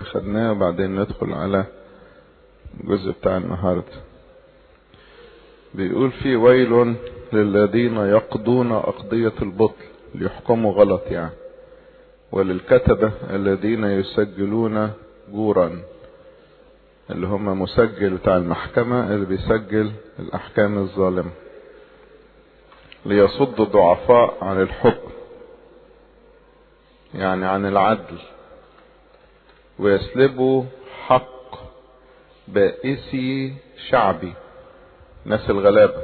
خدناه وبعدين ندخل على الجزء بتاع النهاردة بيقول في ويل للذين يقضون أقضية البطل ليحكموا غلط يعني وللكتبة الذين يسجلون جورا اللي هم مسجل بتاع المحكمة اللي بيسجل الأحكام الظالمة ليصد الضعفاء عن الحكم يعني عن العدل ويسلبوا حق بائسي شعبي ناس الغلابة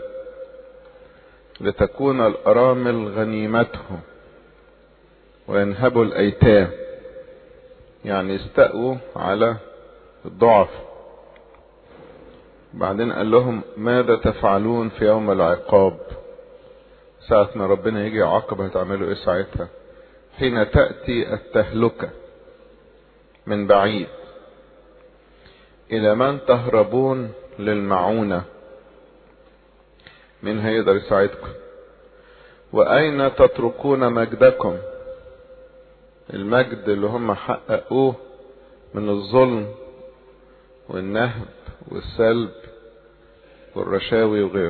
لتكون الأرامل غنيمتهم وينهبوا الأيتام يعني يستقوا على الضعف بعدين قال لهم ماذا تفعلون في يوم العقاب ساعة ما ربنا يجي يعاقب هتعملوا ايه ساعتها حين تأتي التهلكة من بعيد الى من تهربون للمعونة مين هيقدر يساعدكم واين تتركون مجدكم المجد اللي هم حققوه من الظلم والنهب والسلب والرشاوي وغيره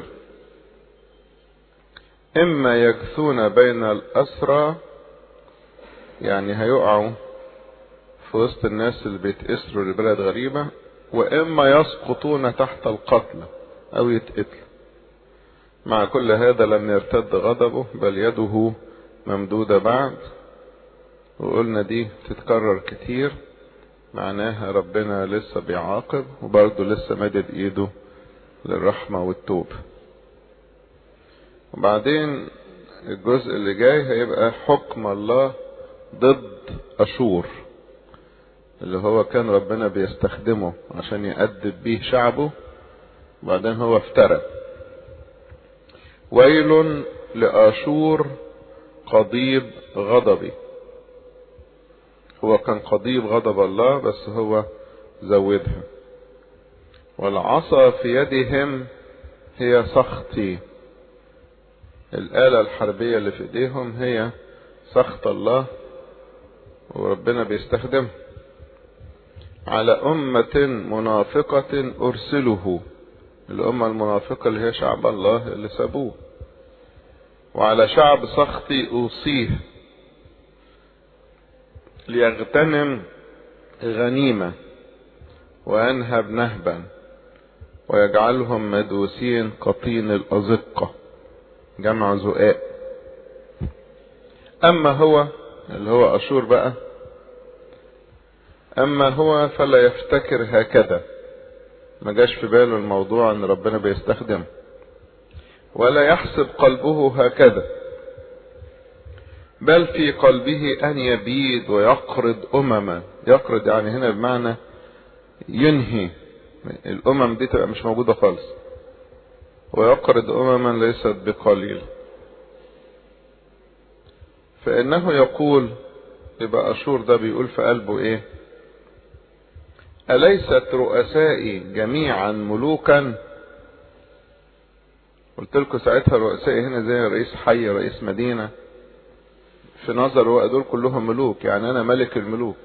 اما يجثون بين الاسرى يعني هيقعوا في وسط الناس اللي بيتأسروا لبلد غريبة واما يسقطون تحت القتل او يتقتلوا مع كل هذا لم يرتد غضبه بل يده ممدودة بعد وقلنا دي تتكرر كتير معناها ربنا لسه بيعاقب وبرضه لسه مدد ايده للرحمة والتوبة وبعدين الجزء اللي جاي هيبقى حكم الله ضد أشور اللي هو كان ربنا بيستخدمه عشان يأدب بيه شعبه وبعدين هو افترى ويل لآشور قضيب غضبي هو كان قضيب غضب الله بس هو زودها والعصا في يدهم هي سخطي الآلة الحربية اللي في ايديهم هي سخط الله وربنا بيستخدمها على أمة منافقة أرسله الأمة المنافقة اللي هي شعب الله اللي سابوه وعلى شعب سخطي أوصيه ليغتنم غنيمة وينهب نهبا ويجعلهم مدوسين قطين الأزقة جمع زقاء أما هو اللي هو أشور بقى أما هو فلا يفتكر هكذا ما جاش في باله الموضوع ان ربنا بيستخدم ولا يحسب قلبه هكذا بل في قلبه ان يبيد ويقرض امما يقرض يعني هنا بمعنى ينهي الامم دي تبقى مش موجودة خالص ويقرض امما ليست بقليل فانه يقول يبقى اشور ده بيقول في قلبه ايه أليست رؤسائي جميعا ملوكا قلت لكم ساعتها رؤسائي هنا زي رئيس حي رئيس مدينة في نظر دول كلهم ملوك يعني أنا ملك الملوك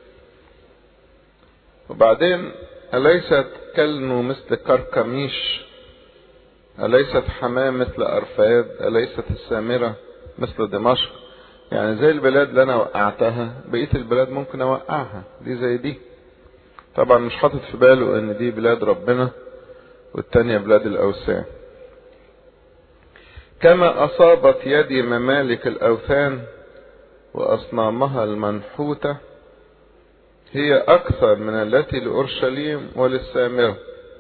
وبعدين أليست كلنو مثل كركميش أليست حماة مثل أرفاد أليست السامرة مثل دمشق يعني زي البلاد اللي أنا وقعتها بقية البلاد ممكن أوقعها دي زي دي طبعا مش حاطط في باله ان دي بلاد ربنا والتانية بلاد الاوثان كما اصابت يدي ممالك الاوثان واصنامها المنحوتة هي اكثر من التي لاورشليم وللسامرة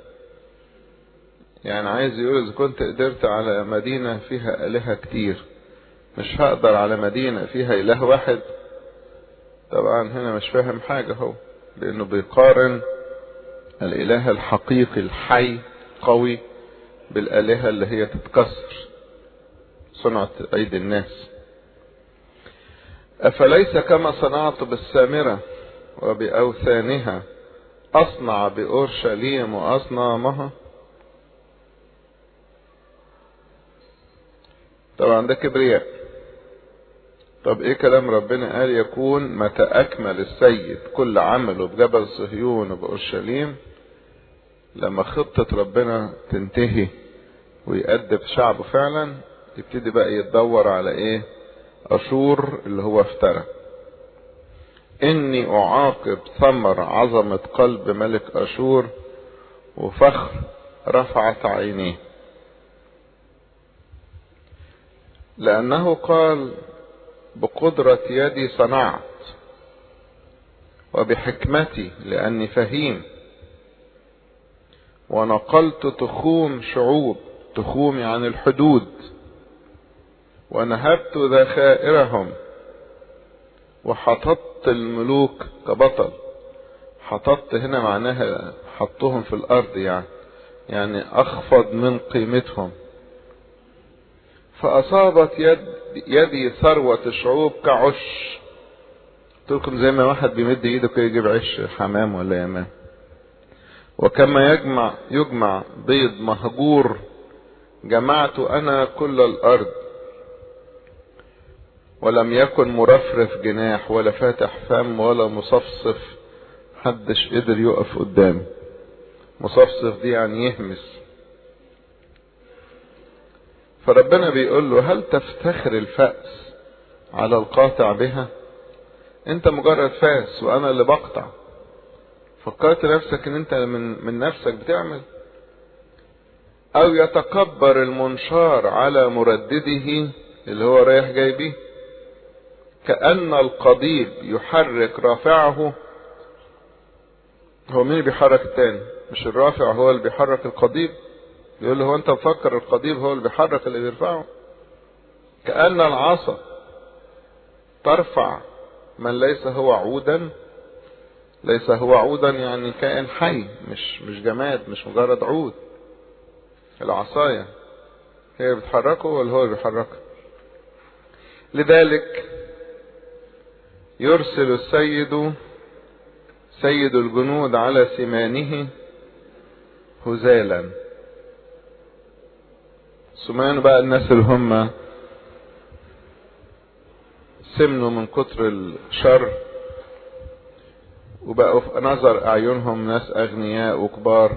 يعني عايز يقول اذا كنت قدرت على مدينة فيها الهة كتير مش هقدر على مدينة فيها اله واحد طبعا هنا مش فاهم حاجة هو لانه بيقارن الاله الحقيقي الحي قوي بالالهة اللي هي تتكسر صنعت ايدي الناس افليس كما صنعت بالسامرة وباوثانها اصنع باورشليم واصنامها طبعا ده كبرياء طب ايه كلام ربنا قال يكون متى اكمل السيد كل عمله بجبل صهيون وبأورشليم لما خطة ربنا تنتهي ويأدب شعبه فعلا يبتدي بقى يتدور على ايه اشور اللي هو افترى اني اعاقب ثمر عظمة قلب ملك اشور وفخر رفعت عينيه لانه قال بقدرة يدي صنعت وبحكمتي لاني فهيم ونقلت تخوم شعوب تخوم عن الحدود ونهبت ذخائرهم وحططت الملوك كبطل حططت هنا معناها حطهم في الارض يعني يعني اخفض من قيمتهم فاصابت يد يدي ثروة الشعوب كعش قلت لكم زي ما واحد بيمد ايده كده يجيب عش حمام ولا يمام وكما يجمع يجمع بيض مهجور جمعت انا كل الارض ولم يكن مرفرف جناح ولا فاتح فم ولا مصفصف محدش قدر يقف قدامي مصفصف دي يعني يهمس فربنا بيقول له هل تفتخر الفأس على القاطع بها انت مجرد فاس وانا اللي بقطع فكرت نفسك ان انت من, من نفسك بتعمل او يتكبر المنشار على مردده اللي هو رايح جاي بيه كأن القضيب يحرك رافعه هو مين اللي بيحرك التاني مش الرافع هو اللي بيحرك القضيب يقول له هو انت مفكر القضيب هو اللي بيحرك اللي بيرفعه كأن العصا ترفع من ليس هو عودا ليس هو عودا يعني كائن حي مش مش جماد مش مجرد عود العصاية هي بتحركه ولا هو اللي بيحركه لذلك يرسل السيد سيد الجنود على سمانه هزالا سمان بقى الناس اللي هم سمنوا من كتر الشر وبقوا في نظر اعينهم ناس اغنياء وكبار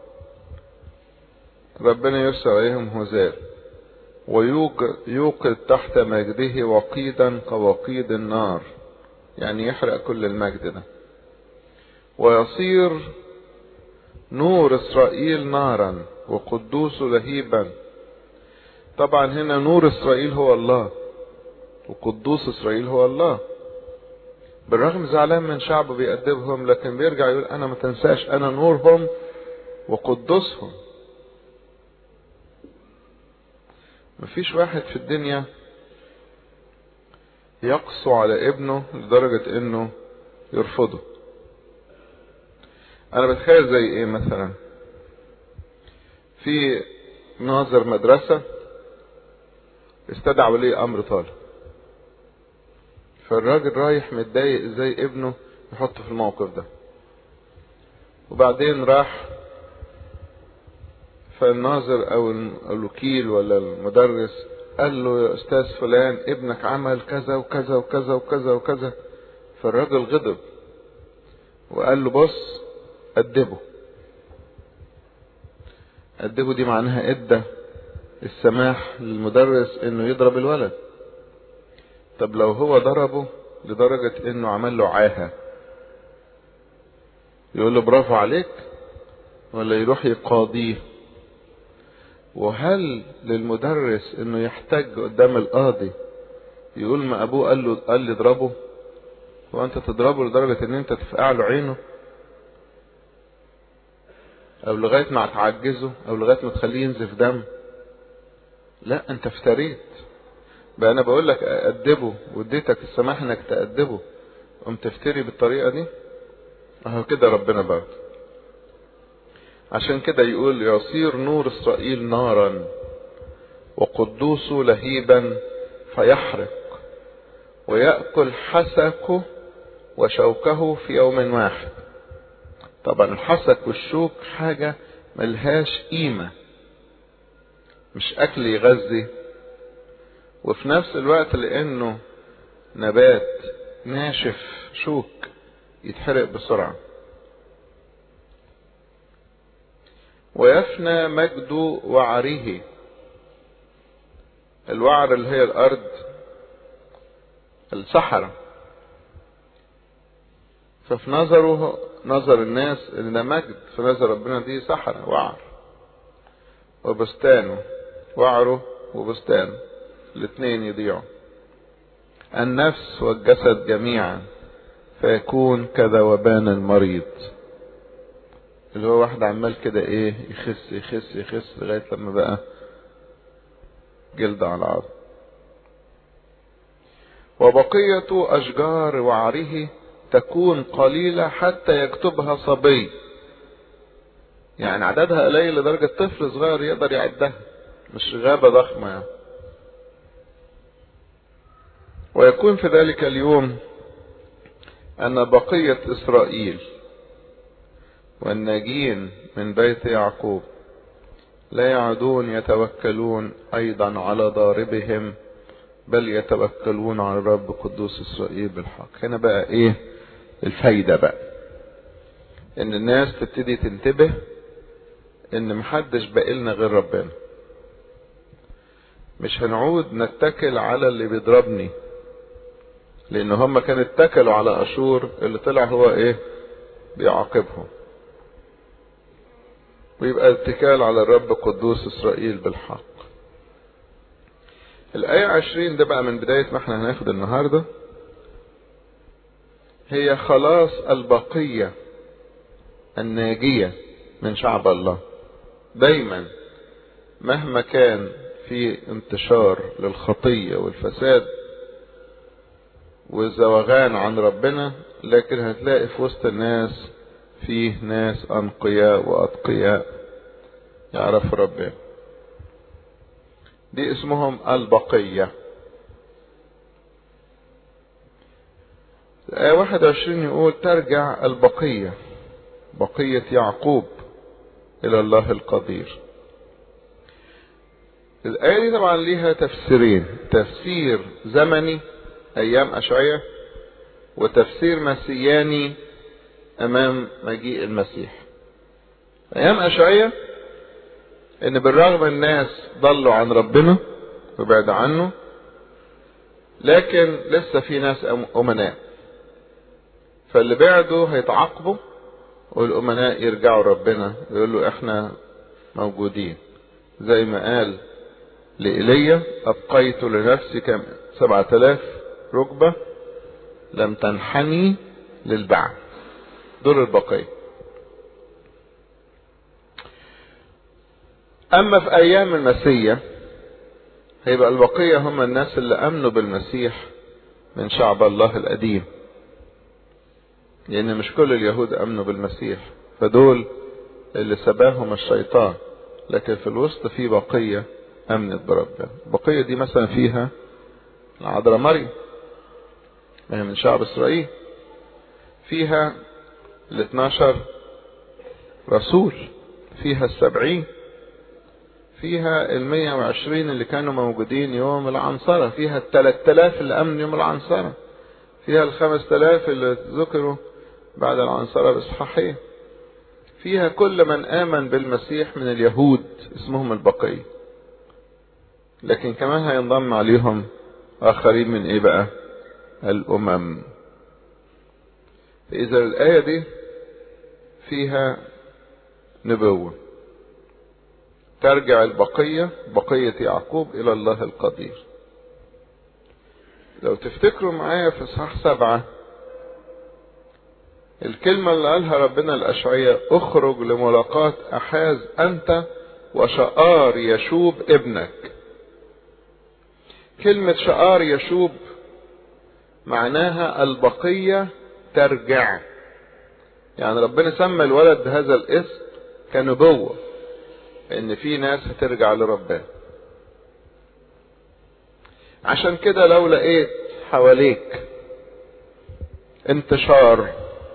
ربنا يرسل عليهم هزال ويوقد تحت مجده وقيدا كوقيد النار يعني يحرق كل المجد ده ويصير نور اسرائيل نارا وقدوس لهيبا طبعا هنا نور اسرائيل هو الله وقدوس اسرائيل هو الله بالرغم زعلان من شعبه بيأدبهم لكن بيرجع يقول انا ما تنساش انا نورهم وقدسهم مفيش واحد في الدنيا يقسو على ابنه لدرجة انه يرفضه انا بتخيل زي ايه مثلا في ناظر مدرسة استدعى ولي امر طالب فالراجل رايح متضايق ازاي ابنه يحطه في الموقف ده وبعدين راح فالناظر او الوكيل ولا المدرس قال له يا استاذ فلان ابنك عمل كذا وكذا وكذا وكذا وكذا فالراجل غضب وقال له بص أدبه أدبه دي معناها ادى السماح للمدرس انه يضرب الولد طب لو هو ضربه لدرجة انه عمل له عاهة يقول له برافو عليك ولا يروح يقاضيه وهل للمدرس انه يحتج قدام القاضي يقول ما ابوه قال له قال لي اضربه هو انت تضربه لدرجة ان انت تفقع له عينه او لغاية ما تعجزه او لغاية ما تخليه ينزف دم لا انت افتريت بقى انا بقول لك ادبه واديتك السماح انك تأدبه قمت تفتري بالطريقة دي اهو كده ربنا برضه عشان كده يقول يصير نور اسرائيل نارا وقدوس لهيبا فيحرق ويأكل حسكه وشوكه في يوم واحد طبعا الحسك والشوك حاجة ملهاش قيمة مش أكل يغذي وفي نفس الوقت لأنه نبات ناشف شوك يتحرق بسرعة ويفنى مجد وعره الوعر اللي هي الارض الصحراء ففي نظره نظر الناس ان ده مجد في نظر ربنا دي صحراء وعر وبستانه وعره وبستانه الاثنين يضيعوا النفس والجسد جميعا فيكون كذوبان المريض اللي هو واحد عمال كده ايه يخس يخس يخس لغاية لما بقى جلد على عظم وبقية أشجار وعره تكون قليلة حتى يكتبها صبي يعني عددها قليل لدرجة طفل صغير يقدر يعدها مش غابة ضخمة يعني. ويكون في ذلك اليوم أن بقية إسرائيل والناجين من بيت يعقوب لا يعدون يتوكلون أيضا على ضاربهم بل يتوكلون على الرب قدوس إسرائيل بالحق هنا بقى إيه الفايدة بقى إن الناس تبتدي تنتبه إن محدش باقي لنا غير ربنا مش هنعود نتكل على اللي بيضربني لان هم كانوا اتكلوا على اشور اللي طلع هو ايه بيعاقبهم ويبقى اتكال على الرب قدوس اسرائيل بالحق الآية عشرين ده بقى من بداية ما احنا هناخد النهاردة هي خلاص البقية الناجية من شعب الله دايما مهما كان في انتشار للخطية والفساد والزوغان عن ربنا لكن هتلاقي في وسط الناس فيه ناس أنقياء وأتقياء يعرفوا ربنا دي اسمهم البقية الآية 21 يقول ترجع البقية بقية يعقوب إلى الله القدير الآية دي طبعا ليها تفسيرين تفسير زمني أيام أشعية وتفسير مسياني أمام مجيء المسيح أيام أشعية إن بالرغم الناس ضلوا عن ربنا وبعد عنه لكن لسه في ناس أمناء فاللي بعدوا هيتعاقبوا والأمناء يرجعوا ربنا يقولوا احنا موجودين زي ما قال لإيليا أبقيت لنفسي كم سبعة آلاف ركبة لم تنحني للبعث دول البقية أما في أيام المسيح هيبقى البقية هم الناس اللي أمنوا بالمسيح من شعب الله القديم لأن مش كل اليهود أمنوا بالمسيح فدول اللي سباهم الشيطان لكن في الوسط في بقية أمنت بربنا البقية دي مثلا فيها العذراء مريم ما هي من شعب إسرائيل فيها ال 12 رسول فيها السبعين فيها ال 120 اللي كانوا موجودين يوم العنصرة فيها ال 3000 اللي أمن يوم العنصرة فيها ال 5000 اللي ذكروا بعد العنصرة بإصحاحية فيها كل من آمن بالمسيح من اليهود اسمهم البقية لكن كمان هينضم عليهم آخرين من إيه بقى الأمم فإذا الآية دي فيها نبوة ترجع البقية بقية يعقوب إلى الله القدير لو تفتكروا معايا في إصحاح سبعة الكلمة اللي قالها ربنا الأشعية اخرج لملاقاة أحاز أنت وشقار يشوب ابنك كلمة شقار يشوب معناها البقية ترجع يعني ربنا سمى الولد بهذا الاسم كنبوة ان في ناس هترجع لربنا عشان كده لو لقيت حواليك انتشار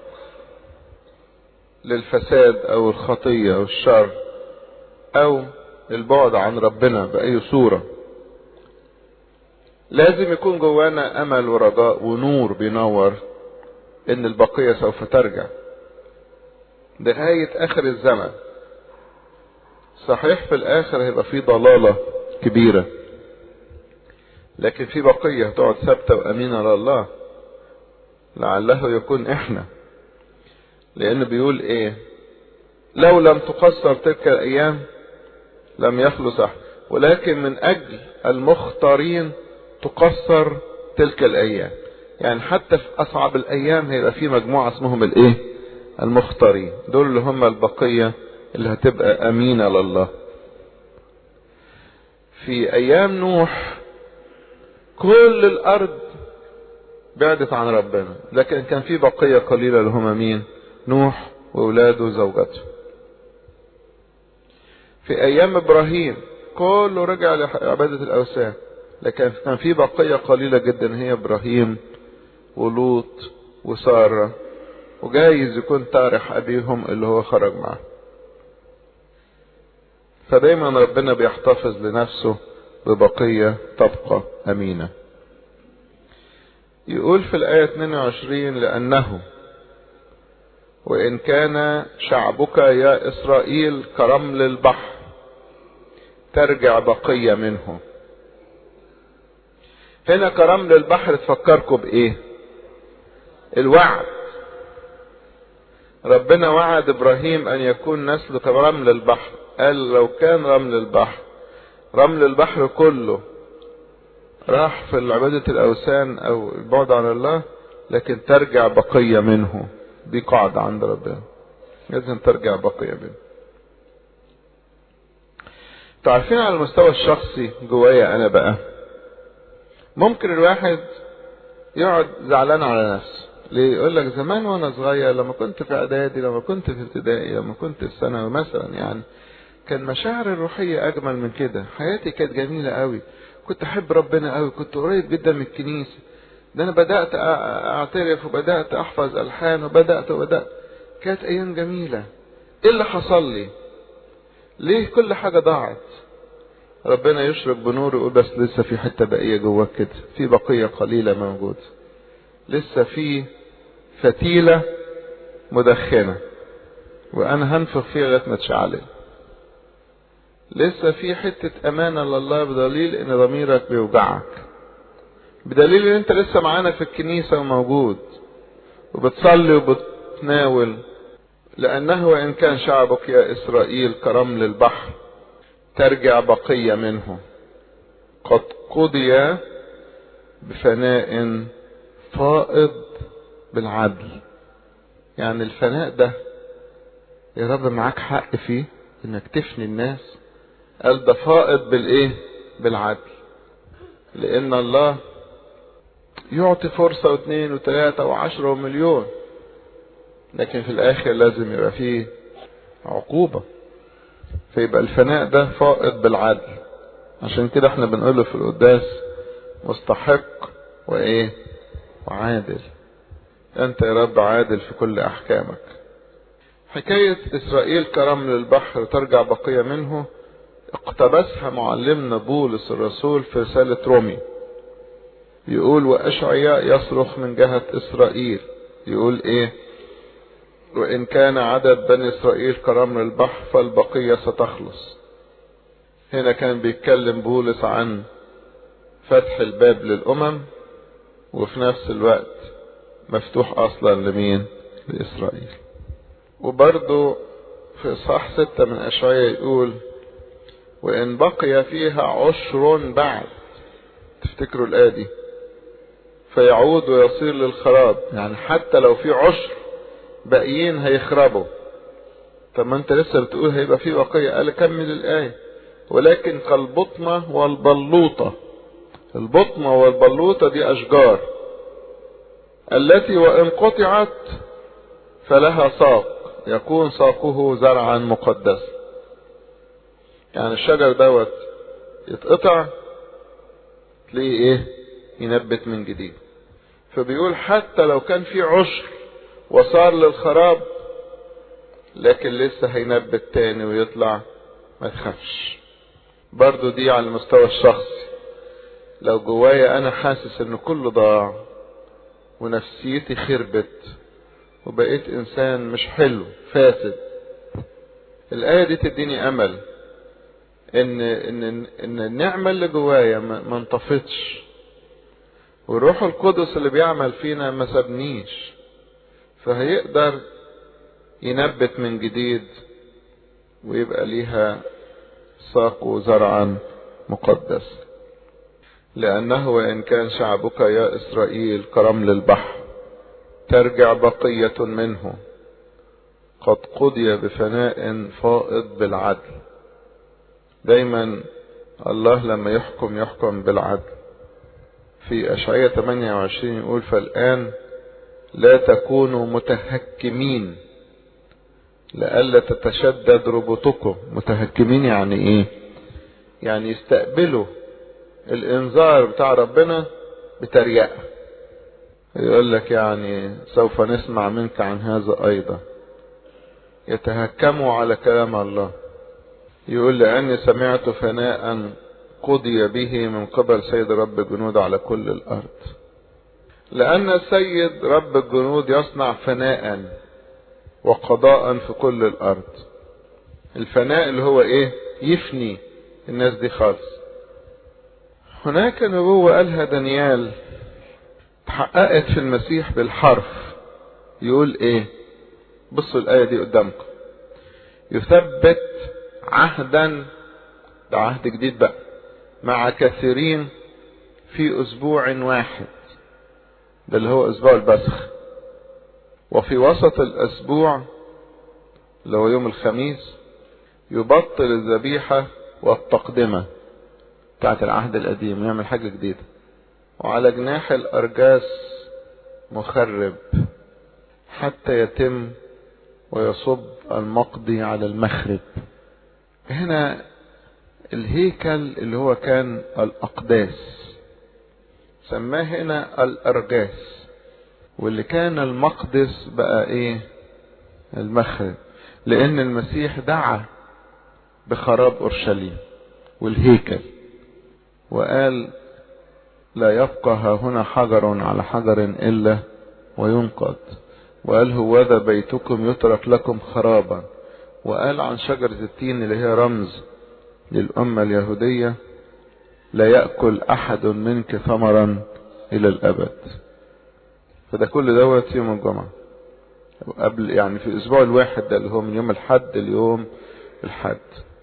للفساد او الخطية او الشر او البعد عن ربنا بأي صورة لازم يكون جوانا امل ورجاء ونور بينور ان البقية سوف ترجع نهاية اخر الزمن صحيح في الاخر هيبقى في ضلالة كبيرة لكن في بقية هتقعد ثابتة وامينة لله لعله يكون احنا لانه بيقول ايه لو لم تقصر تلك الايام لم يخلص احد ولكن من اجل المختارين تقصر تلك الايام يعني حتى في اصعب الايام هيبقى في مجموعة اسمهم الايه المختارين دول اللي هم البقية اللي هتبقى امينة لله في ايام نوح كل الارض بعدت عن ربنا لكن كان في بقية قليلة اللي هم مين نوح واولاده وزوجته في ايام ابراهيم كله رجع لعبادة الاوثان لكن كان في بقية قليلة جدا هي ابراهيم ولوط وسارة وجايز يكون تارح ابيهم اللي هو خرج معه فدايما ربنا بيحتفظ لنفسه ببقية تبقى امينة يقول في الآية 22 لأنه وإن كان شعبك يا إسرائيل كرمل البحر ترجع بقية منه هنا كرمل البحر تفكركم بإيه الوعد ربنا وعد إبراهيم أن يكون نسله كرمل البحر قال لو كان رمل البحر رمل البحر كله راح في عبادة الأوثان أو البعد عن الله لكن ترجع بقية منه دي قاعدة عند ربنا لازم ترجع بقية منه تعرفين على المستوى الشخصي جوايا أنا بقى ممكن الواحد يقعد زعلان على نفسه ليه يقول لك زمان وانا صغير لما كنت في اعدادي لما كنت في ابتدائي لما كنت في ثانوي مثلا يعني كان مشاعر الروحية اجمل من كده حياتي كانت جميلة قوي كنت احب ربنا قوي كنت قريب جدا من الكنيسة ده انا بدأت اعترف وبدأت احفظ الحان وبدأت وبدأت كانت ايام جميلة ايه اللي حصل لي ليه كل حاجة ضاعت ربنا يشرق بنور يقول بس لسه في حتة بقية جواك كده في بقية قليلة موجودة لسه في فتيلة مدخنة وانا هنفخ فيها لغاية ما تشعلل لسه في حتة امانة لله بدليل ان ضميرك بيوجعك بدليل ان انت لسه معانا في الكنيسة وموجود وبتصلي وبتناول لانه وان كان شعبك يا اسرائيل كرمل البحر ترجع بقية منه قد قضي بفناء فائض بالعدل يعني الفناء ده يا رب معاك حق فيه انك تفني الناس قال ده فائض بالايه بالعدل لان الله يعطي فرصة واثنين وثلاثة وعشرة ومليون لكن في الاخر لازم يبقى فيه عقوبة فيبقى الفناء ده فائض بالعدل عشان كده احنا بنقوله في القداس مستحق وايه وعادل انت يا رب عادل في كل احكامك حكاية اسرائيل كرمل البحر ترجع بقية منه اقتبسها معلمنا بولس الرسول في رسالة رومي يقول واشعياء يصرخ من جهة اسرائيل يقول ايه وان كان عدد بني اسرائيل كرمل البحر فالبقية ستخلص هنا كان بيتكلم بولس عن فتح الباب للامم وفي نفس الوقت مفتوح اصلا لمين لاسرائيل وبرضو في صح ستة من اشعياء يقول وان بقي فيها عشر بعد تفتكروا الآية دي فيعود ويصير للخراب يعني حتى لو في عشر باقيين هيخربوا طب ما انت لسه بتقول هيبقى في بقية قال كمل الآية ولكن كالبطمة والبلوطة البطمة والبلوطة دي أشجار التي وإن قطعت فلها ساق يكون ساقه زرعا مقدسا يعني الشجر دوت يتقطع تلاقيه ايه ينبت من جديد فبيقول حتى لو كان في عشر وصار للخراب لكن لسه هينبت تاني ويطلع ما تخافش برضو دي على المستوى الشخصي لو جوايا انا حاسس ان كله ضاع ونفسيتي خربت وبقيت انسان مش حلو فاسد الايه دي تديني امل ان ان ان النعمه اللي جوايا ما انطفتش والروح القدس اللي بيعمل فينا ما سابنيش فهيقدر ينبت من جديد ويبقى ليها ساق وزرعا مقدس لأنه وإن كان شعبك يا إسرائيل كرمل البحر ترجع بقية منه قد قضي بفناء فائض بالعدل دايما الله لما يحكم يحكم بالعدل في أشعية 28 يقول فالآن لا تكونوا متهكمين لئلا تتشدد ربطكم متهكمين يعني ايه يعني يستقبلوا الانذار بتاع ربنا بتريقة يقول لك يعني سوف نسمع منك عن هذا ايضا يتهكموا على كلام الله يقول لاني سمعت فناء قضي به من قبل سيد رب الجنود على كل الارض لان السيد رب الجنود يصنع فناء وقضاء في كل الارض الفناء اللي هو ايه يفني الناس دي خالص هناك نبوة قالها دانيال تحققت في المسيح بالحرف يقول ايه بصوا الآية دي قدامكم يثبت عهدا ده عهد جديد بقى مع كثيرين في اسبوع واحد ده اللي هو اسبوع البسخ وفي وسط الاسبوع اللي هو يوم الخميس يبطل الذبيحة والتقدمة بتاعت العهد القديم يعمل حاجة جديدة وعلى جناح الأرجاس مخرب حتى يتم ويصب المقضي على المخرب هنا الهيكل اللي هو كان الأقداس سماه هنا الأرجاس واللي كان المقدس بقى ايه المخرب لان المسيح دعا بخراب اورشليم والهيكل وقال لا يبقى ها هنا حجر على حجر الا وينقض وقال هو ذا بيتكم يترك لكم خرابا وقال عن شجرة التين اللي هي رمز للأمة اليهودية لا يأكل أحد منك ثمرا إلى الأبد فده كل دوت يوم الجمعة قبل يعني في الأسبوع الواحد ده اللي هو من يوم الحد ليوم الحد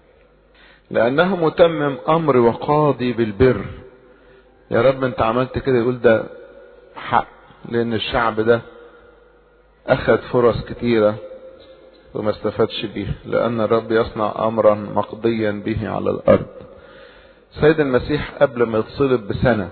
لأنه متمم أمر وقاضي بالبر يا رب أنت عملت كده يقول ده حق لأن الشعب ده أخذ فرص كتيرة وما استفادش بيها لأن الرب يصنع أمرا مقضيا به على الأرض سيد المسيح قبل ما يتصلب بسنة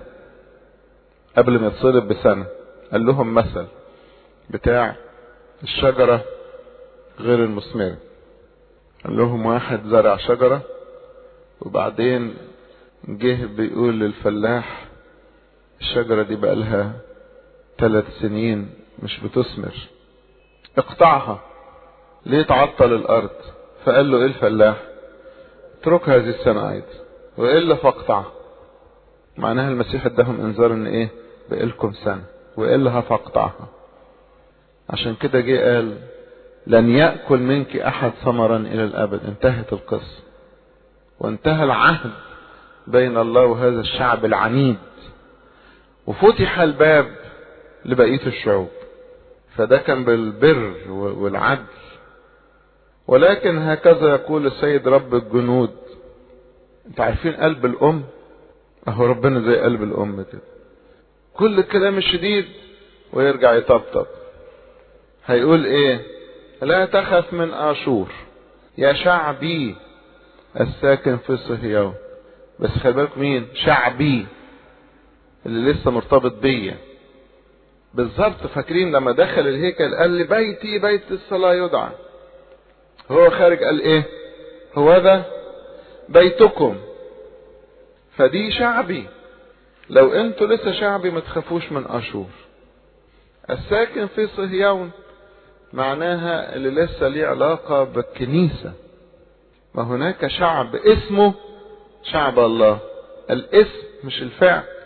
قبل ما يتصلب بسنة قال لهم مثل بتاع الشجرة غير المثمرة قال لهم واحد زرع شجرة وبعدين جه بيقول للفلاح الشجرة دي بقى لها ثلاث سنين مش بتثمر اقطعها ليه تعطل الارض فقال له ايه الفلاح اترك هذه السنة عادي والا فاقطعها معناها المسيح اداهم انذار ان ايه بقالكم سنة والا هفقطعها عشان كده جه قال لن يأكل منك احد ثمرا الى الابد انتهت القصة وانتهى العهد بين الله وهذا الشعب العنيد وفتح الباب لبقية الشعوب فده كان بالبر والعدل ولكن هكذا يقول السيد رب الجنود انتوا عارفين قلب الام اهو ربنا زي قلب الام كده كل الكلام الشديد ويرجع يطبطب هيقول ايه لا تخف من اشور يا شعبي الساكن في صهيون بس خلي بالك مين شعبي اللي لسه مرتبط بيا بالظبط فاكرين لما دخل الهيكل قال لي بيتي بيت الصلاة يدعى هو خارج قال ايه هو ذا بيتكم فدي شعبي لو انتوا لسه شعبي ما تخافوش من اشور الساكن في صهيون معناها اللي لسه ليه علاقة بالكنيسة ما هناك شعب اسمه شعب الله الاسم مش الفعل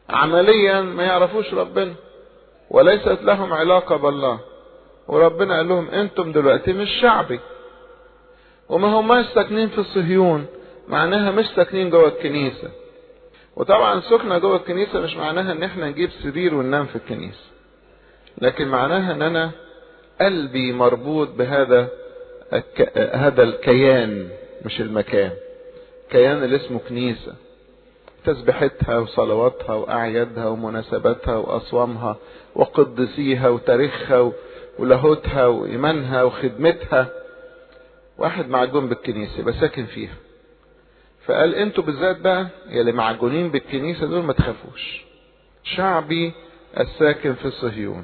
عمليا ما يعرفوش ربنا وليست لهم علاقة بالله وربنا قال لهم انتم دلوقتي مش شعبي وما هماش ساكنين في صهيون معناها مش ساكنين جوه الكنيسة وطبعا سكنة جوه الكنيسة مش معناها ان احنا نجيب سرير وننام في الكنيسة لكن معناها ان انا قلبي مربوط بهذا الك... هذا الكيان مش المكان كيان اللي اسمه كنيسة تسبيحتها وصلواتها وأعيادها ومناسباتها وأصوامها وقدسيها وتاريخها ولاهوتها وإيمانها وخدمتها واحد معجون بالكنيسة يبقى ساكن فيها فقال انتوا بالذات بقى يا اللي معجونين بالكنيسة دول ما تخافوش شعبي الساكن في صهيون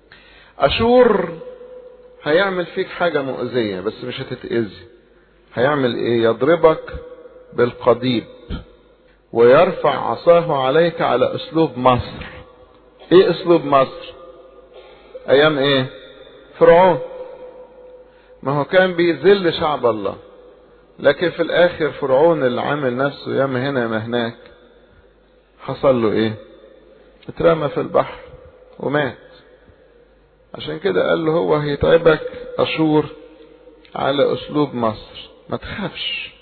أشور هيعمل فيك حاجة مؤذية بس مش هتتأذي هيعمل ايه يضربك بالقضيب ويرفع عصاه عليك على اسلوب مصر ايه اسلوب مصر ايام ايه فرعون ما هو كان بيذل شعب الله لكن في الاخر فرعون اللي عامل نفسه ياما هنا ياما هناك حصل له ايه اترمى في البحر ومات عشان كده قال له هو هيتعبك اشور على اسلوب مصر ما تخافش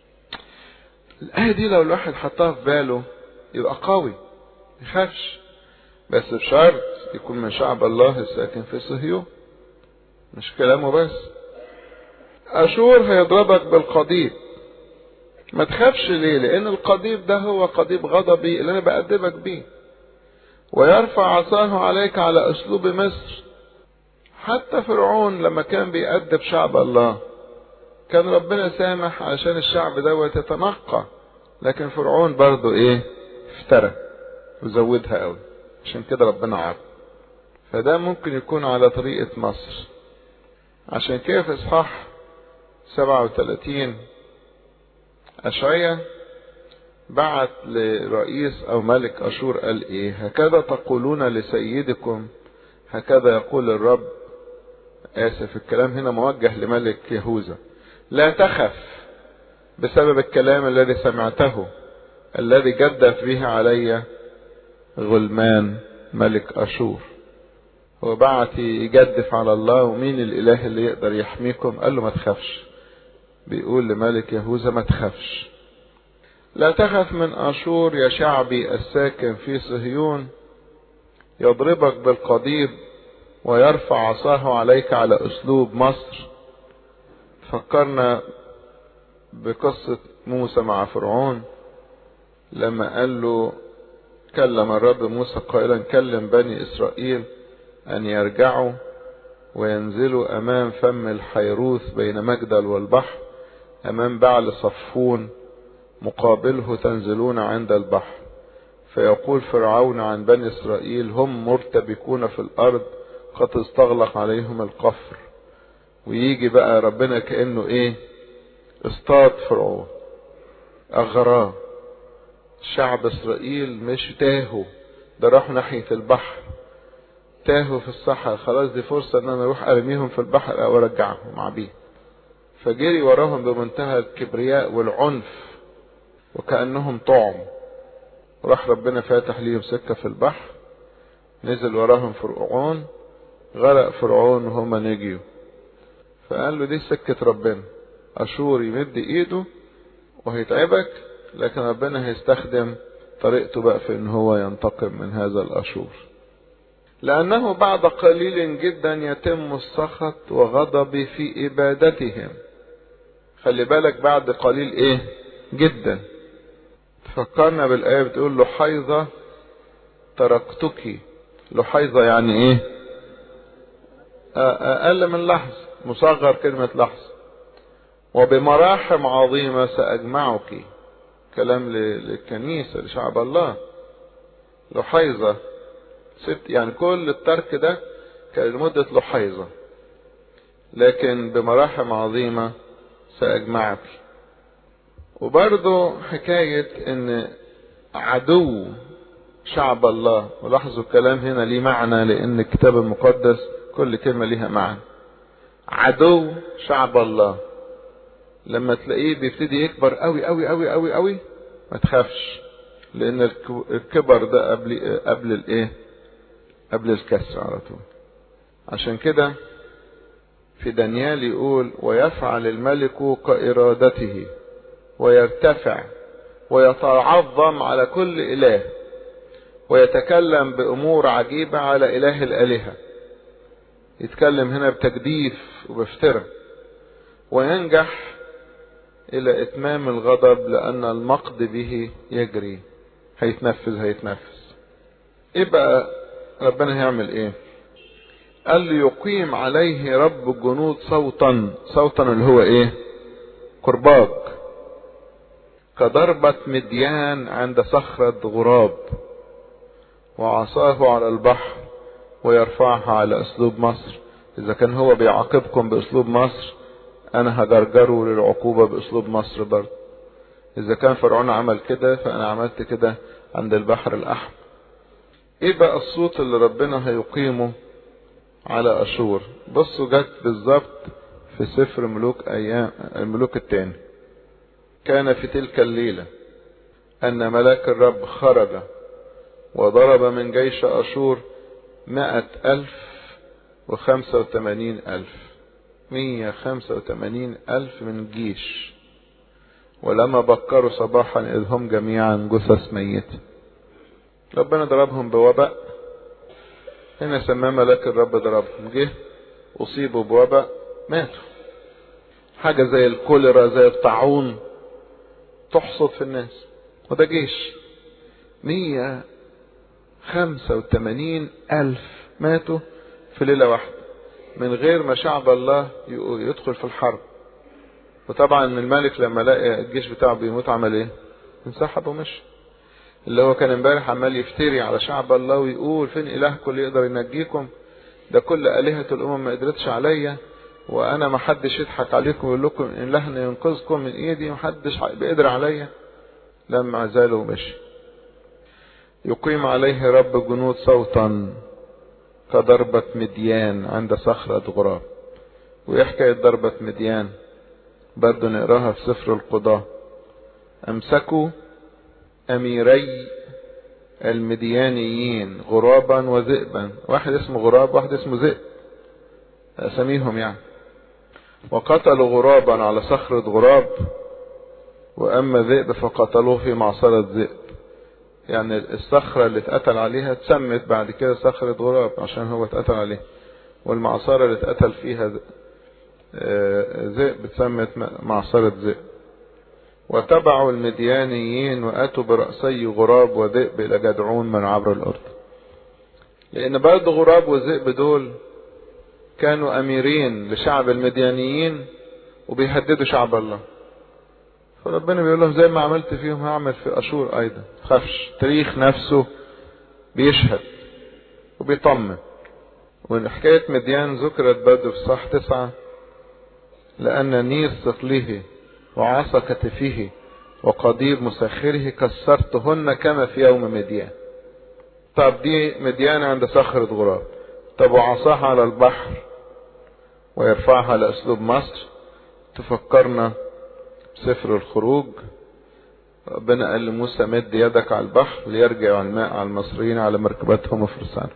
الآية دي لو الواحد حطها في باله يبقى قوي ما يخافش بس بشرط يكون من شعب الله الساكن في صهيون مش كلامه بس أشور هيضربك بالقضيب ما تخافش ليه لأن القضيب ده هو قضيب غضبي اللي أنا بأدبك بيه ويرفع عصاه عليك على أسلوب مصر حتى فرعون لما كان بيأدب شعب الله كان ربنا سامح علشان الشعب دوت يتنقى لكن فرعون برضه ايه افترى وزودها قوي عشان كده ربنا عاقب فده ممكن يكون على طريقة مصر عشان كده في اصحاح 37 اشعيا بعت لرئيس او ملك اشور قال ايه هكذا تقولون لسيدكم هكذا يقول الرب اسف الكلام هنا موجه لملك يهوذا لا تخف بسبب الكلام الذي سمعته الذي جدف به علي غلمان ملك أشور هو بعت يجدف على الله ومين الإله اللي يقدر يحميكم قال له ما تخافش بيقول لملك يهوذا ما تخافش لا تخف من أشور يا شعبي الساكن في صهيون يضربك بالقضيب ويرفع عصاه عليك على أسلوب مصر فكرنا بقصة موسى مع فرعون لما قال له كلم الرب موسى قائلا كلم بني إسرائيل أن يرجعوا وينزلوا أمام فم الحيروث بين مجدل والبحر أمام بعل صفون مقابله تنزلون عند البحر فيقول فرعون عن بني إسرائيل هم مرتبكون في الأرض قد استغلق عليهم القفر ويجي بقى ربنا كأنه ايه اصطاد فرعون اغراه شعب اسرائيل مش تاهوا ده راحوا ناحية البحر تاهوا في الصحراء خلاص دي فرصة ان انا اروح ارميهم في البحر او ارجعهم عبيد فجري وراهم بمنتهى الكبرياء والعنف وكأنهم طعم وراح ربنا فاتح ليهم سكة في البحر نزل وراهم فرعون غرق فرعون وهما نجيوا فقال له دي سكة ربنا أشور يمد إيده وهيتعبك لكن ربنا هيستخدم طريقته بقى في إن هو ينتقم من هذا الأشور لأنه بعد قليل جدا يتم السخط وغضبي في إبادتهم خلي بالك بعد قليل إيه جدا فكرنا بالآية بتقول لحيظة تركتك لحيظة يعني إيه أقل من لحظة مصغر كلمة لحظة وبمراحم عظيمة سأجمعك كلام للكنيسة لشعب الله لحيظة ست يعني كل الترك ده كان لمدة لحيظة لكن بمراحم عظيمة سأجمعك وبرضه حكاية ان عدو شعب الله ولاحظوا الكلام هنا ليه معنى لان الكتاب المقدس كل كلمة ليها معنى عدو شعب الله لما تلاقيه بيبتدي يكبر قوي قوي قوي قوي قوي ما تخافش لان الكبر ده قبل قبل الايه قبل الكسر على طول عشان كده في دانيال يقول ويفعل الملك كإرادته ويرتفع ويتعظم على كل إله ويتكلم بأمور عجيبة على إله الآلهة يتكلم هنا بتجديف وبافتراء وينجح إلى إتمام الغضب لأن المقد به يجري هيتنفذ هيتنفذ إيه بقى ربنا هيعمل إيه قال لي يقيم عليه رب الجنود صوتا صوتا اللي هو إيه كرباج كضربة مديان عند صخرة غراب وعصاه على البحر ويرفعها على اسلوب مصر اذا كان هو بيعاقبكم باسلوب مصر انا هجرجره للعقوبة باسلوب مصر برضه اذا كان فرعون عمل كده فانا عملت كده عند البحر الاحمر ايه بقى الصوت اللي ربنا هيقيمه على اشور بصوا جت بالظبط في سفر ملوك ايام الملوك التاني كان في تلك الليلة ان ملاك الرب خرج وضرب من جيش اشور مائة ألف وخمسة وثمانين ألف مية خمسة وثمانين ألف من جيش ولما بكروا صباحا إذ هم جميعا جثث ميتة ربنا ضربهم بوباء هنا سماه ملاك الرب ضربهم جه أصيبوا بوباء ماتوا حاجة زي الكوليرا زي الطاعون تحصد في الناس وده جيش مية خمسة وثمانين ألف ماتوا في ليلة واحدة من غير ما شعب الله يدخل في الحرب وطبعا الملك لما لقى الجيش بتاعه بيموت عمل ايه انسحب ومشي اللي هو كان امبارح عمال يفتري على شعب الله ويقول فين الهكم اللي يقدر ينجيكم ده كل آلهة الأمم ما قدرتش عليا وأنا ما حدش يضحك عليكم ويقول لكم إن إلهنا ينقذكم من إيدي ما حدش بيقدر عليا لما زالوا ومشي يقيم عليه رب جنود صوتا كضربة مديان عند صخرة غراب ويحكي ضربة مديان برضه نقراها في سفر القضاء امسكوا اميري المديانيين غرابا وذئبا واحد اسمه غراب واحد اسمه ذئب اساميهم يعني وقتلوا غرابا على صخرة غراب واما ذئب فقتلوه في معصرة ذئب يعني الصخرة اللي اتقتل عليها اتسمت بعد كده صخرة غراب عشان هو اتقتل عليها والمعصرة اللي اتقتل فيها ذئب اتسمت معصرة ذئب وتبعوا المديانيين واتوا برأسي غراب وذئب الى جدعون من عبر الارض لان برضه غراب وذئب دول كانوا اميرين لشعب المديانيين وبيهددوا شعب الله فربنا بيقول لهم زي ما عملت فيهم هعمل في اشور ايضا خافش تاريخ نفسه بيشهد وبيطمن وحكاية مديان ذكرت برضه في صح تسعة لأن نير ثقله وعصا كتفه وقضيب مسخره كسرتهن كما في يوم مديان طب دي مديان عند صخرة غراب طب وعصاها على البحر ويرفعها على اسلوب مصر تفكرنا سفر الخروج ربنا قال لموسى مد يدك على البحر ليرجع الماء على المصريين على مركباتهم وفرسان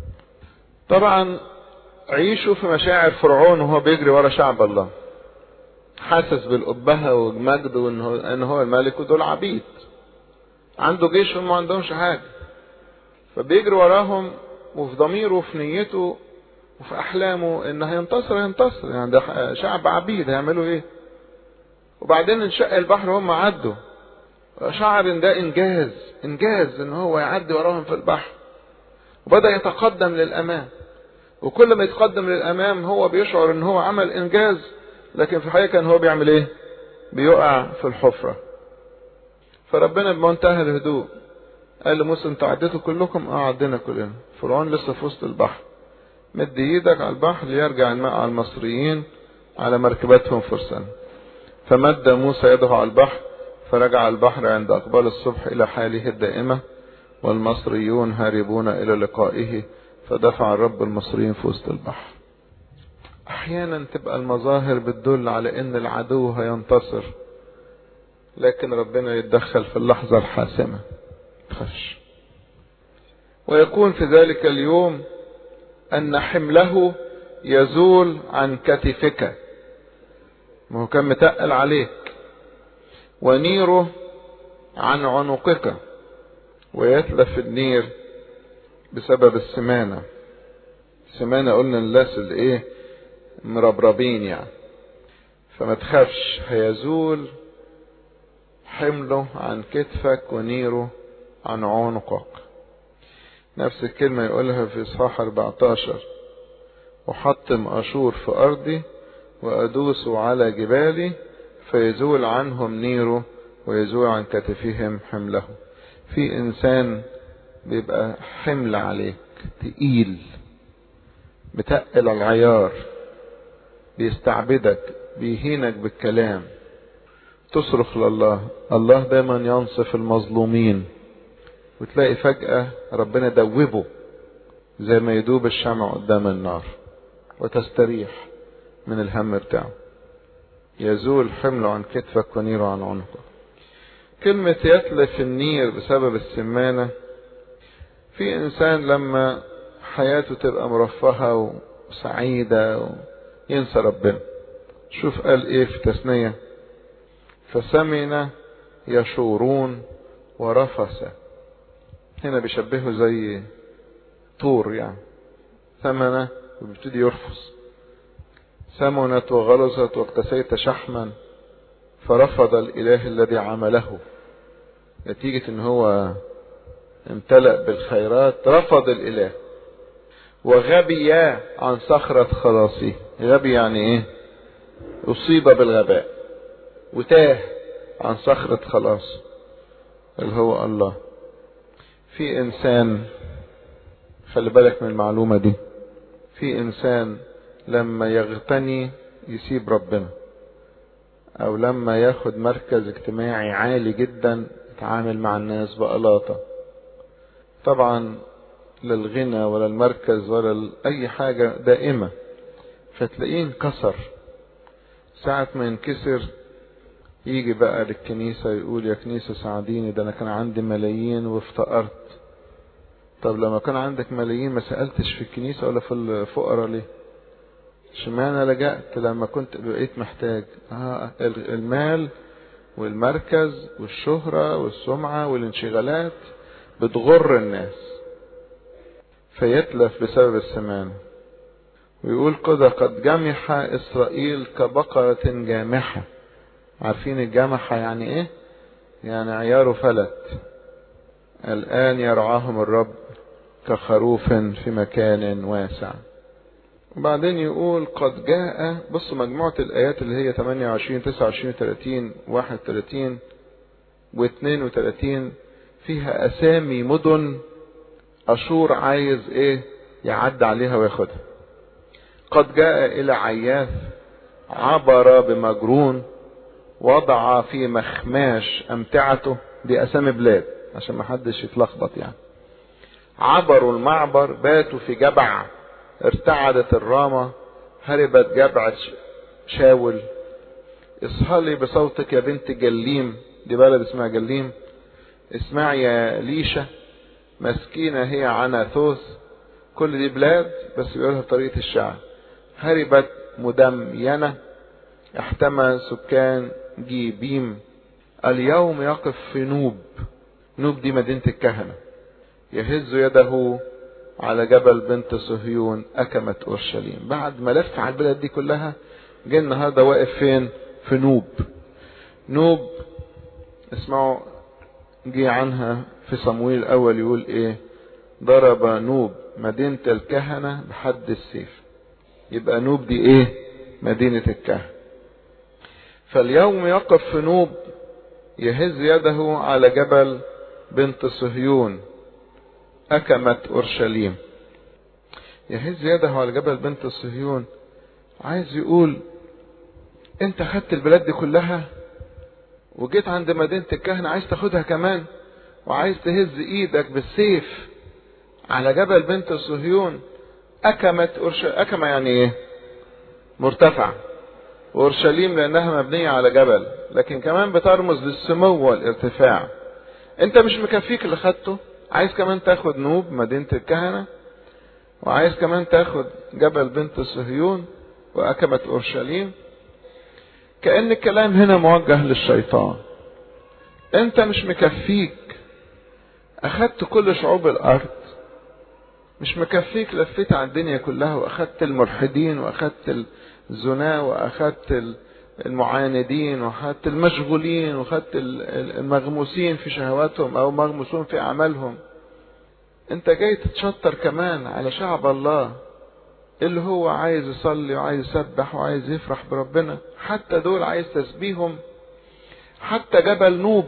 طبعا عيشوا في مشاعر فرعون وهو بيجري ورا شعب الله حاسس بالأبهة والمجد وان هو, ان هو الملك ودول عبيد عنده جيش وما عندهمش حاجة فبيجري وراهم وفي ضميره وفي نيته وفي احلامه ان هينتصر هينتصر يعني ده شعب عبيد هيعملوا ايه وبعدين انشق البحر هم عدوا شعر ان ده انجاز انجاز ان هو يعدي وراهم في البحر وبدأ يتقدم للامام وكل ما يتقدم للامام هو بيشعر ان هو عمل انجاز لكن في الحقيقة كان هو بيعمل ايه بيقع في الحفرة فربنا بمنتهى الهدوء قال لموسى انتوا عديتوا كلكم اه عدينا كلنا فرعون لسه في وسط البحر مد ايدك على البحر ليرجع الماء على المصريين على مركباتهم فرسان فمد موسى يده على البحر فرجع البحر عند اقبال الصبح الى حاله الدائمة والمصريون هاربون الى لقائه فدفع الرب المصريين في وسط البحر احيانا تبقى المظاهر بتدل على ان العدو هينتصر لكن ربنا يتدخل في اللحظة الحاسمة تخافش ويكون في ذلك اليوم ان حمله يزول عن كتفك ما هو كان متقل عليك ونيره عن عنقك ويتلف النير بسبب السمانة السمانة قلنا الناس اللي ايه مربربين يعني فما تخافش هيزول حمله عن كتفك ونيره عن عنقك نفس الكلمة يقولها في إصحاح 14 وحطم أشور في أرضي وأدوس على جبالي فيزول عنهم نيره ويزول عن كتفهم حمله في إنسان بيبقى حمل عليك تقيل بتقل العيار بيستعبدك بيهينك بالكلام تصرخ لله الله دايما ينصف المظلومين وتلاقي فجأة ربنا دوبه زي ما يدوب الشمع قدام النار وتستريح من الهم بتاعه يزول حمله عن كتفك ونيره عن عنقك كلمة يتلف النير بسبب السمانة في إنسان لما حياته تبقى مرفهة وسعيدة وينسى ربنا شوف قال ايه في تثنية فسمن يشورون ورفس هنا بيشبهه زي طور يعني ثمنة وبيبتدي يرفس سمنت وغلظت واقتسيت شحما فرفض الاله الذي عمله نتيجة ان هو امتلأ بالخيرات رفض الاله وغبي عن صخرة خلاصه غبي يعني ايه اصيب بالغباء وتاه عن صخرة خلاص اللي هو الله في انسان خلي بالك من المعلومة دي في انسان لما يغتني يسيب ربنا او لما ياخد مركز اجتماعي عالي جدا يتعامل مع الناس بقلاطة طبعا لا الغنى ولا المركز ولا اي حاجة دائمة فتلاقيه انكسر ساعة ما ينكسر يجي بقى للكنيسة يقول يا كنيسة ساعديني ده انا كان عندي ملايين وافتقرت طب لما كان عندك ملايين ما سألتش في الكنيسة ولا في الفقراء ليه اشمعنى لجأت لما كنت بقيت محتاج آه المال والمركز والشهرة والسمعة والانشغالات بتغر الناس فيتلف بسبب السمان ويقول كده قد جمح إسرائيل كبقرة جامحة عارفين الجمحة يعني ايه يعني عياره فلت الآن يرعاهم الرب كخروف في مكان واسع وبعدين يقول قد جاء بصوا مجموعة الآيات اللي هي 28 29 30 31 و 32 فيها أسامي مدن أشور عايز إيه يعد عليها وياخدها قد جاء إلى عياث عبر بمجرون وضع في مخماش أمتعته دي أسامي بلاد عشان ما حدش يتلخبط يعني عبروا المعبر باتوا في جبع ارتعدت الرامة هربت جبعة شاول اصحلي بصوتك يا بنت جليم دي بلد اسمها جليم اسمعي يا ليشة مسكينة هي عناثوث كل دي بلاد بس بيقولها بطريقة الشعر هربت مدمينة احتمى سكان جيبيم اليوم يقف في نوب نوب دي مدينة الكهنة يهز يده على جبل بنت صهيون أكمت أورشليم بعد ما لف على البلد دي كلها جه النهارده واقف فين في نوب نوب اسمعوا جه عنها في صمويل الأول يقول إيه ضرب نوب مدينة الكهنة بحد السيف يبقى نوب دي إيه مدينة الكهنة فاليوم يقف في نوب يهز يده على جبل بنت صهيون أكمت أورشليم يهز يده على جبل بنت صهيون عايز يقول انت خدت البلاد دي كلها وجيت عند مدينة الكهنة عايز تاخدها كمان وعايز تهز ايدك بالسيف على جبل بنت صهيون أكمت أورشليم أكمة يعني ايه مرتفع وأورشليم لأنها مبنية على جبل لكن كمان بترمز للسمو والارتفاع انت مش مكفيك اللي خدته عايز كمان تاخد نوب مدينة الكهنة وعايز كمان تاخد جبل بنت صهيون وأكمة أورشليم كأن الكلام هنا موجه للشيطان انت مش مكفيك اخدت كل شعوب الارض مش مكفيك لفيت على الدنيا كلها واخدت الملحدين واخدت الزنا واخدت المعاندين واخدت المشغولين واخدت المغموسين في شهواتهم او مغموسون في اعمالهم انت جاي تتشطر كمان على شعب الله اللي هو عايز يصلي وعايز يسبح وعايز يفرح بربنا حتى دول عايز تسبيهم حتى جبل نوب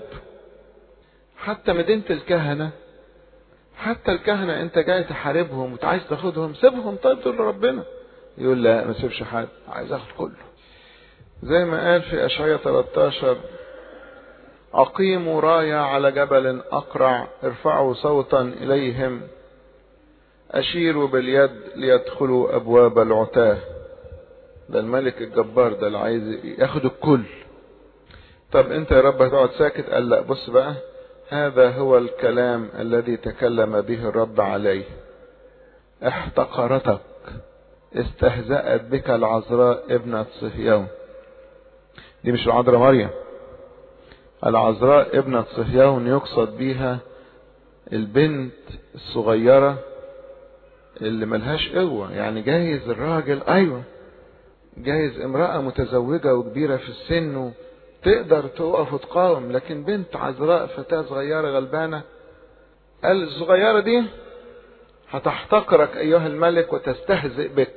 حتى مدينة الكهنة حتى الكهنة انت جاي تحاربهم وعايز تاخدهم سيبهم طيب دول ربنا يقول لا ما سيبش حد عايز اخد كله زي ما قال في اشعياء 13 اقيموا راية على جبل اقرع ارفعوا صوتا اليهم اشيروا باليد ليدخلوا ابواب العتاه ده الملك الجبار ده اللي عايز ياخد الكل طب انت يا رب هتقعد ساكت قال لا بص بقى هذا هو الكلام الذي تكلم به الرب عليه احتقرتك استهزأت بك العذراء ابنة صهيون دي مش العذراء مريم العذراء ابنة صهيون يقصد بيها البنت الصغيرة اللي ملهاش قوة يعني جايز الراجل ايوه جايز امرأة متزوجة وكبيرة في السن تقدر تقف وتقاوم لكن بنت عذراء فتاة صغيرة غلبانة قال الصغيرة دي هتحتقرك أيها الملك وتستهزئ بك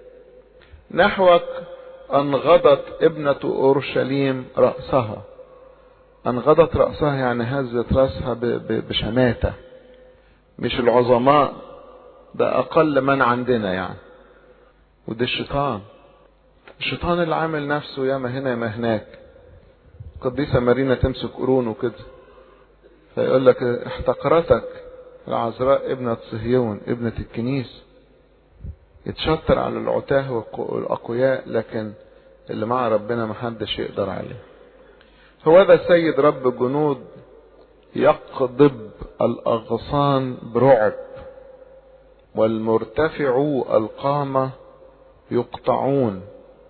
نحوك أنغضت ابنة أورشليم رأسها أنغضت رأسها يعني هزت رأسها بشماتة مش العظماء ده أقل من عندنا يعني وده الشيطان الشيطان اللي عامل نفسه ياما هنا ياما هناك قديسة مارينا تمسك قرون وكده فيقول لك احتقرتك العذراء ابنة صهيون ابنة الكنيس يتشطر على العتاه والأقوياء لكن اللي مع ربنا محدش يقدر عليه هو ذا السيد رب الجنود يقضب الأغصان برعب والمرتفعو القامة يقطعون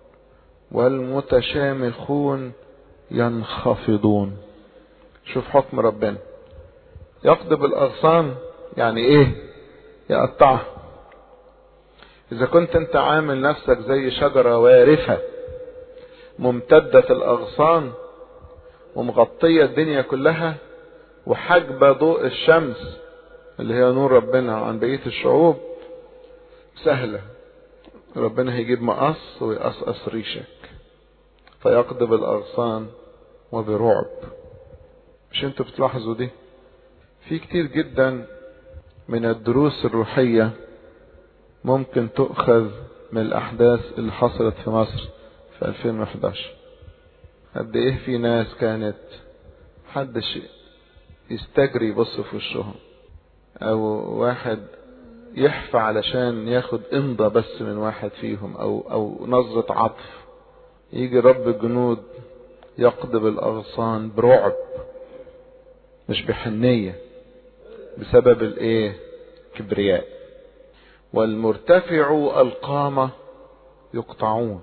والمتشامخون ينخفضون شوف حكم ربنا يقضب الأغصان يعني ايه يقطعها اذا كنت انت عامل نفسك زي شجرة وارفة ممتدة الأغصان ومغطية الدنيا كلها وحجبة ضوء الشمس اللي هي نور ربنا عن بقية الشعوب سهلة ربنا هيجيب مقص ويقصقص ريشك فيقضب الأغصان وبرعب مش انتوا بتلاحظوا دي في كتير جدا من الدروس الروحية ممكن تؤخذ من الأحداث اللي حصلت في مصر في 2011 قد إيه في ناس كانت محدش يستجري يبص في وشهم أو واحد يحفى علشان ياخد امضى بس من واحد فيهم أو أو نظرة عطف يجي رب الجنود يقضب الأغصان برعب مش بحنية بسبب الايه كبرياء والمرتفع القامة يقطعون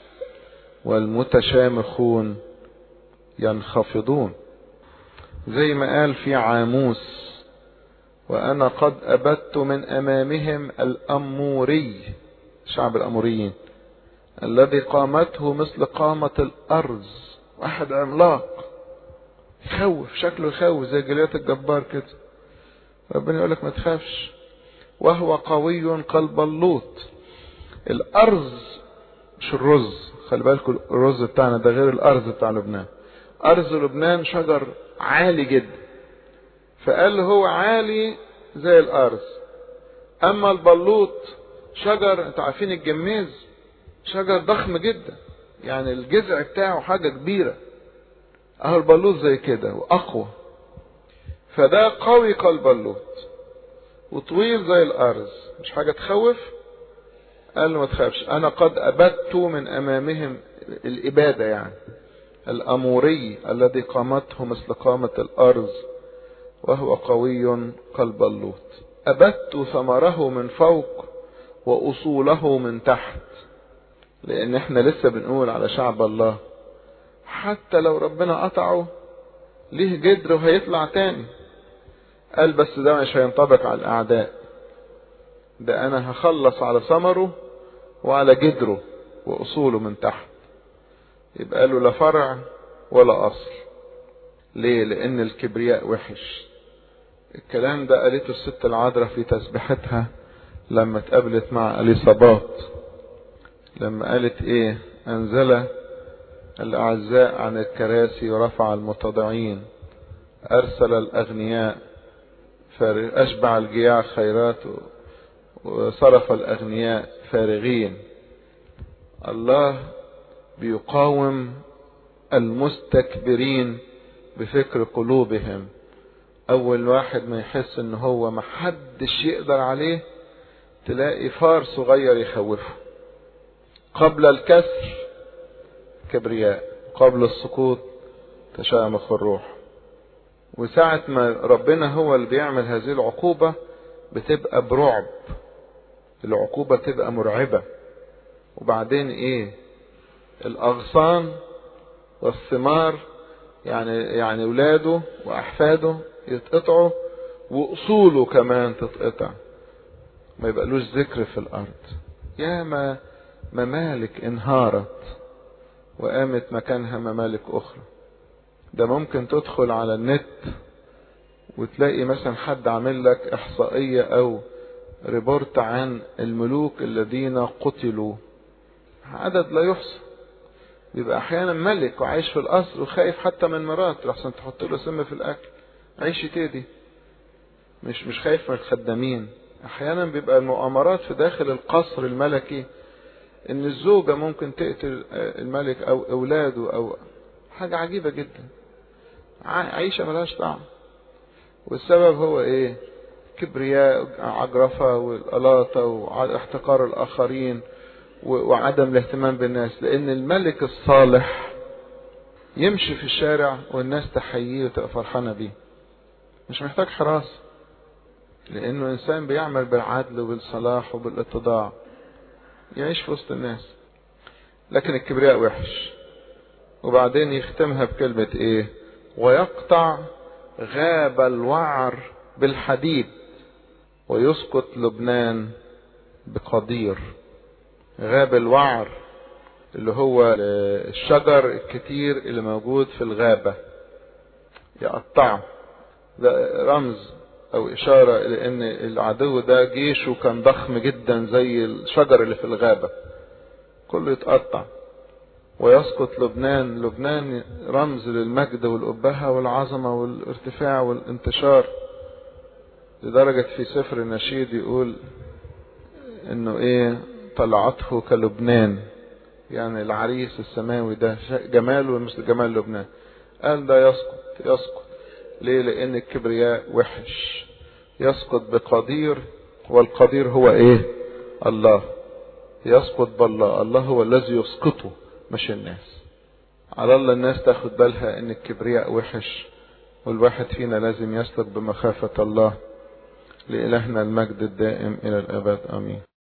والمتشامخون ينخفضون زي ما قال في عاموس وانا قد ابدت من امامهم الاموري شعب الاموريين الذي قامته مثل قامة الارز واحد عملاق يخوف شكله يخوف زي جليات الجبار كده ربنا يقول لك ما تخافش وهو قوي قلب اللوط الارز مش الرز خلي بالكم الرز بتاعنا ده غير الارز بتاع لبنان ارز لبنان شجر عالي جدا فقال هو عالي زي الارز اما البلوط شجر انتوا عارفين الجميز شجر ضخم جدا يعني الجذع بتاعه حاجه كبيره اهو البلوط زي كده واقوى فده قوي كالبلوط وطويل زي الارز مش حاجه تخوف قال له ما تخافش انا قد ابدت من امامهم الاباده يعني الاموري الذي قامته مثل قامه الارز وهو قوي كالبلوط أبت ثمره من فوق وأصوله من تحت لأن احنا لسه بنقول على شعب الله حتى لو ربنا قطعه ليه جدر وهيطلع تاني قال بس ده مش هينطبق على الأعداء ده أنا هخلص على ثمره وعلى جدره وأصوله من تحت يبقى قالوا لا فرع ولا أصل ليه لأن الكبرياء وحش الكلام ده قالته الست العذراء في تسبيحتها لما اتقابلت مع اليصابات لما قالت ايه انزل الاعزاء عن الكراسي ورفع المتضعين ارسل الاغنياء اشبع الجياع خيرات وصرف الاغنياء فارغين الله بيقاوم المستكبرين بفكر قلوبهم اول واحد ما يحس ان هو محدش يقدر عليه تلاقي فار صغير يخوفه قبل الكسر كبرياء قبل السقوط تشامخ الروح وساعة ما ربنا هو اللي بيعمل هذه العقوبة بتبقى برعب العقوبة تبقى مرعبة وبعدين ايه الاغصان والثمار يعني يعني اولاده واحفاده يتقطعوا واصوله كمان تتقطع ما يبقالوش ذكر في الارض يا ما ممالك انهارت وقامت مكانها ممالك اخرى ده ممكن تدخل على النت وتلاقي مثلا حد عامل لك احصائية او ريبورت عن الملوك الذين قتلوا عدد لا يحصى يبقى احيانا ملك وعايش في القصر وخايف حتى من مراته لحسن تحط له سم في الاكل عيش تيدي مش مش خايف من الخدامين احيانا بيبقى المؤامرات في داخل القصر الملكي ان الزوجة ممكن تقتل الملك او اولاده او حاجة عجيبة جدا عيشة ملهاش طعم والسبب هو ايه كبرياء عجرفة والقلاطة واحتقار الاخرين وعدم الاهتمام بالناس لان الملك الصالح يمشي في الشارع والناس تحييه وتبقى فرحانة بيه مش محتاج حراسة لانه انسان بيعمل بالعدل وبالصلاح وبالاتضاع يعيش في وسط الناس لكن الكبرياء وحش وبعدين يختمها بكلمة ايه ويقطع غاب الوعر بالحديد ويسقط لبنان بقدير غاب الوعر اللي هو الشجر الكتير اللي موجود في الغابة يقطعه ده رمز او اشارة الى ان العدو ده جيشه كان ضخم جدا زي الشجر اللي في الغابة كله يتقطع ويسقط لبنان لبنان رمز للمجد والأبهة والعظمة والارتفاع والانتشار لدرجة في سفر النشيد يقول انه ايه طلعته كلبنان يعني العريس السماوي ده جماله مثل جمال لبنان قال ده يسقط يسقط ليه لان الكبرياء وحش يسقط بقدير والقدير هو ايه الله يسقط بالله الله هو الذي يسقطه مش الناس على الله الناس تاخد بالها ان الكبرياء وحش والواحد فينا لازم يسلك بمخافة الله لإلهنا المجد الدائم إلى الأبد آمين